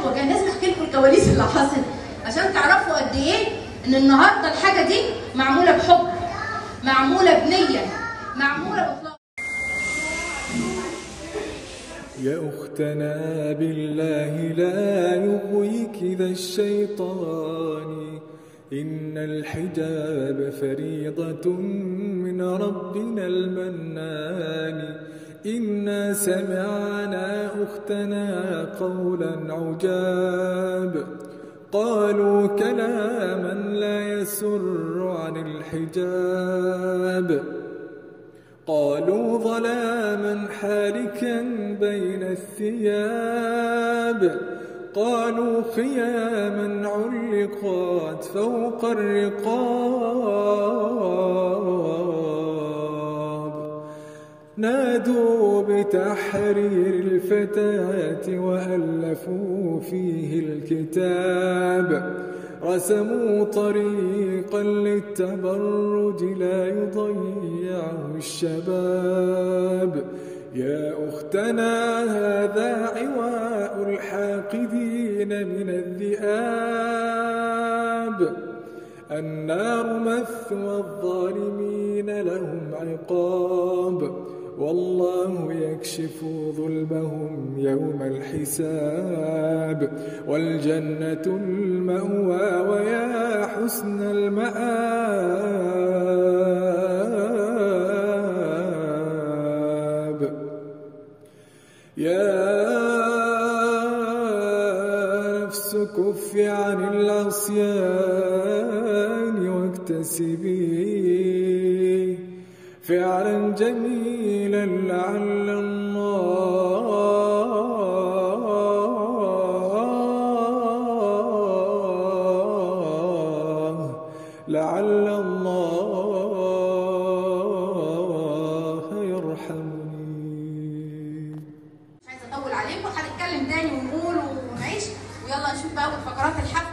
حلوه جدا لازم احكي لكم الكواليس اللي حصلت عشان تعرفوا قد ايه ان النهارده الحاجه دي معموله بحب معموله بنيه معموله باخلاص يا أختنا بالله لا يغويك ذا الشيطان إن الحجاب فريضة من ربنا المنان إنا سمعنا أختنا قولا عجاب قالوا كلاما لا يسر عن الحجاب قالوا ظلاما حالكا بين الثياب قالوا خياما علقات فوق الرقاب نادوا بتحرير الفتاة وألفوا فيه الكتاب رسموا طريقا للتبرج لا يضيعه الشباب يا أختنا هذا عواء الحاقدين من الذئاب النار مثوى الظالمين لهم عقاب والله يكشف ظلمهم يوم الحساب والجنة المأوى ويا حسن المآب يا نفس كف عن العصيان واكتسبي فعلا جميلا لعل الله لعل الله يرحمني مش عايزه اطول عليكم هنتكلم تاني ونقول ونعيش ويلا نشوف بقى فقرات الحلقه